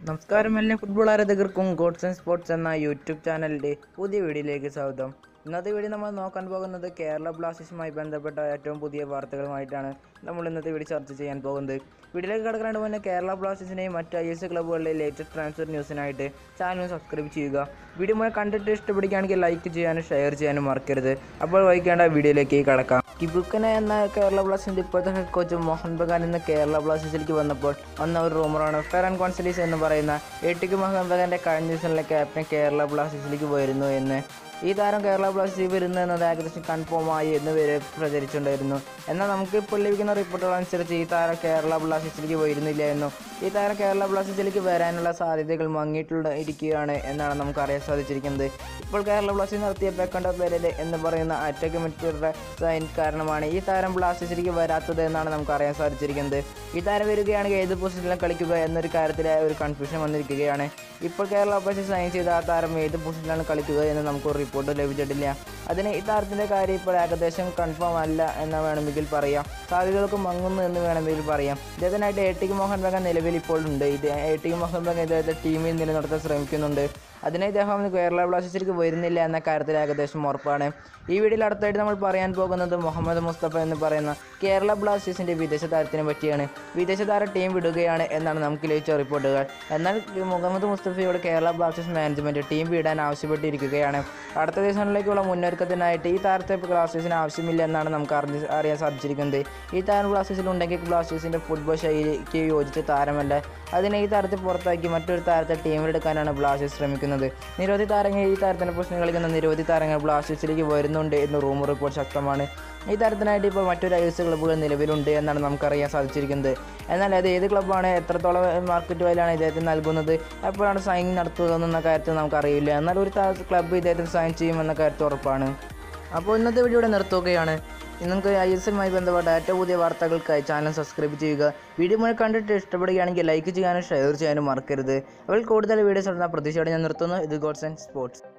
നമസ്കാരം എല്ലാ ഫുട്ബോൾ ആരാധകർക്കും ഗോഡ്സ് ആൻഡ് സ്പോർട്സ് എന്ന യൂട്യൂബ് ചാനലിൻ്റെ പുതിയ വീഡിയോയിലേക്ക് സ്വാഗതം ഇന്നത്തെ വീഡിയോ നമ്മൾ നോക്കാൻ പോകുന്നത് കേരള ബ്ലാസ്റ്റേഴ്സുമായി ബന്ധപ്പെട്ട ഏറ്റവും പുതിയ വാർത്തകളുമായിട്ടാണ് നമ്മൾ ഇന്നത്തെ വീഡിയോ ചർച്ച ചെയ്യാൻ പോകുന്നത് വീഡിയോയിലേക്ക് കിടക്കുന്നതിന് മുന്നേ കേരള ബ്ലാസ്റ്റേഴ്സിനെയും മറ്റ് ഐ എസ് ക്ലബ്ബുകളിലെ ലേറ്റസ്റ്റ് ട്രാൻസ്ഫർ ന്യൂസിനായിട്ട് ചാനൽ സബ്സ്ക്രൈബ് ചെയ്യുക വീഡിയോ മുഴുവൻ കണ്ടിട്ട് ഇഷ്ടപ്പെടുകയാണെങ്കിൽ ലൈക്ക് ചെയ്യാനും ഷെയർ ചെയ്യാനും മറക്കരുത് അപ്പോൾ വൈകേണ്ട വീഡിയോയിലേക്ക് കടക്കാം കിബുക്കനെ എന്ന കേരള ബ്ലാസ്റ്റേഴ്സിൻ്റെ ഇപ്പോഴത്തെ ഹെഡ് കോച്ച് മോഹൻ ബഗാൻ എന്ന കേരള ബ്ലാസ്റ്റേഴ്സിലേക്ക് വന്നപ്പോൾ വന്ന ഒരു റൂമറാണ് ഫെറൻ കോൺസലീസ് എന്ന് പറയുന്ന എട്ടിക്ക് മോഹൻ ബഗാൻ്റെ കഴിഞ്ഞ സീസണിലെ ക്യാപ്റ്റൻ കേരള ബ്ലാസ്റ്റേഴ്സിലേക്ക് വരുന്നു എന്ന് ഈ താരം കേരള ബ്ലാസ്റ്റേഴ്സിൽ വരുന്നു എന്നത് ഏകദേശം കൺഫേം ആയി എന്ന് വരെ പ്രചരിച്ചിട്ടുണ്ടായിരുന്നു എന്നാൽ നമുക്ക് ഇപ്പോൾ ലഭിക്കുന്ന റിപ്പോർട്ടുകൾ അനുസരിച്ച് ഈ താരം കേരള ബ്ലാസ്റ്റേഴ്സിലേക്ക് വരുന്നില്ല എന്നും ഈ താരം കേരള ബ്ലാസ്റ്റേഴ്സിലേക്ക് വരാനുള്ള സാധ്യതകൾ മങ്ങിയിട്ടുള്ള ഇരിക്കുകയാണ് എന്നാണ് നമുക്ക് അറിയാൻ സാധിച്ചിരിക്കുന്നത് ഇപ്പോൾ കേരള ബ്ലാസ്റ്റേഴ്സ് നടത്തിയ പെക്കണ്ട പെരേര എന്ന് പറയുന്ന അറ്റാക്ക് മിഡ്ഫീൽഡറുടെ സൈൻ കാരണമാണ് ഈ താരം ബ്ലാസ്റ്റേഴ്സിലേക്ക് വരാത്തത് എന്നാണ് നമുക്ക് അറിയാൻ സാധിച്ചിരിക്കുന്നത് ഈ താരം വരികയാണെങ്കിൽ ഏത് പൊസിഷനിലും കളിക്കുക എന്നൊരു കാര്യത്തിൽ ഒരു കൺഫ്യൂഷൻ വന്നിരിക്കുകയാണ് ഇപ്പോൾ കേരള ബ്ലാസ്റ്റേഴ്സ് സൈൻ ചെയ്ത ആ താരം ഏത് പൊസിഷനിലാണ് കളിക്കുക എന്ന് നമുക്ക് ഒരു റിപ്പോർട്ട് ലഭിച്ചിട്ടില്ല അതിന് ഈ താരത്തിൻ്റെ കാര്യം ഇപ്പോൾ ഏകദേശം കൺഫേം അല്ല എന്ന് വേണമെങ്കിൽ പറയാം സാധ്യതകൾക്ക് മങ്ങുന്നു എന്ന് വേണമെങ്കിൽ പറയാം ഇദ്ദേഹത്തിനായിട്ട് എ ടി മോഹൻ ബഗാൻ നിലവിൽ ഇപ്പോൾ ഉണ്ട് ഇത് എ ടി മോഹൻ ബഗാൻ ഇദ്ദേഹത്തെ ടീമിൽ നിലനിർത്താൻ ശ്രമിക്കുന്നുണ്ട് അതിനെ ഇദ്ദേഹം കേരള ബ്ലാസ്റ്റേഴ്സിലേക്ക് വരുന്നില്ല എന്ന കാര്യത്തിൽ ഏകദേശം ഉറപ്പാണ് ഈ വീഡിയോയിൽ അടുത്തായിട്ട് നമ്മൾ പറയാൻ പോകുന്നത് മുഹമ്മദ് മുസ്തഫ എന്ന് പറയുന്ന കേരള ബ്ലാസ്റ്റേഴ്സിൻ്റെ വിദേശ താരത്തിനെ പറ്റിയാണ് വിദേശ താര ടീം വിടുകയാണ് എന്നാണ് നമുക്ക് ലഭിച്ച റിപ്പോർട്ടുകൾ എന്നാൽ മുഹമ്മദ് മുസ്തഫയോട് കേരള ബ്ലാസ്റ്റേഴ്സ് മാനേജ്മെൻറ്റ് ടീം വിടാൻ ആവശ്യപ്പെട്ടിരിക്കുകയാണ് അടുത്ത ദിവസങ്ങളിലേക്കുള്ള മുന്നൊരുക്കത്തിനായിട്ട് ഈ താരത്തെ ബ്ലാസ്റ്റേഴ്സിന് ആവശ്യമില്ല എന്നാണ് നമുക്ക് അറിഞ്ഞ് അറിയാൻ സാധിച്ചിരിക്കുന്നത് ഈ താരം ബ്ലാസ്റ്റേഴ്സിൽ ഉണ്ടെങ്കിൽ ബ്ലാസ്റ്റേഴ്സിൻ്റെ ഫുട്ബോൾ ശൈലിക്ക് യോജിച്ച താരമല്ല അതിനെ ഈ താരത്തെ പുറത്താക്കി മറ്റൊരു താരത്തെ ടീമിലെടുക്കാനാണ് ബ്ലാസ്റ്റേഴ്സ് ശ്രമിക്കുന്നത് നിരവധി താരങ്ങൾ ഈ താരത്തിൻ്റെ പ്രശ്നം കളിക്കുന്ന നിരവധി താരങ്ങൾ ബ്ലാസ്റ്റേഴ്സിലേക്ക് വരുന്നുണ്ട് എന്ന് റൂമർ റിപ്പോർട്ട് ശക്തമാണ് ഈ താരത്തിനായിട്ട് ഇപ്പോൾ മറ്റൊരു ഐ എസ് ക്ലബ്ബുകൾ നിലവിലുണ്ട് എന്നാണ് നമുക്കറിയാൻ സാധിച്ചിരിക്കുന്നത് എന്നാൽ അത് ഏത് ക്ലബ്ബാണ് എത്രത്തോളം മാർക്കറ്റ് വാല്യാണ് ഇദ്ദേഹത്തിന് നൽകുന്നത് എപ്പോഴാണ് സൈൻ നടത്തുക എന്ന കാര്യത്തിൽ നമുക്കറിയില്ല എന്നാൽ ഒരു ക്ലബ്ബ് ഇദ്ദേഹത്തിന് സൈൻ ചെയ്യുമെന്ന കാര്യത്തിൽ ഉറപ്പാണ് അപ്പോൾ ഇന്നത്തെ വീഡിയോ ഇവിടെ നിർത്തുകയാണ് നിങ്ങൾക്ക് ഐ എസ് എല്ലുമായി ബന്ധപ്പെട്ട ഏറ്റവും പുതിയ വാർത്തകൾക്കായി ചാനൽ സബ്സ്ക്രൈബ് ചെയ്യുക വീഡിയോ മുഴുവൻ കണ്ടിട്ട് ഇഷ്ടപ്പെടുകയാണെങ്കിൽ ലൈക്ക് ചെയ്യാനും ഷെയർ ചെയ്യാനും മറക്കരുത് അപ്പോൾ കൂടുതൽ വീഡിയോസ് ഉള്ള പ്രതീക്ഷയോടെ ഞാൻ നിർത്തുന്നു ഇത് ഗോഡ്സ് ആൻഡ് സ്പോർട്സ്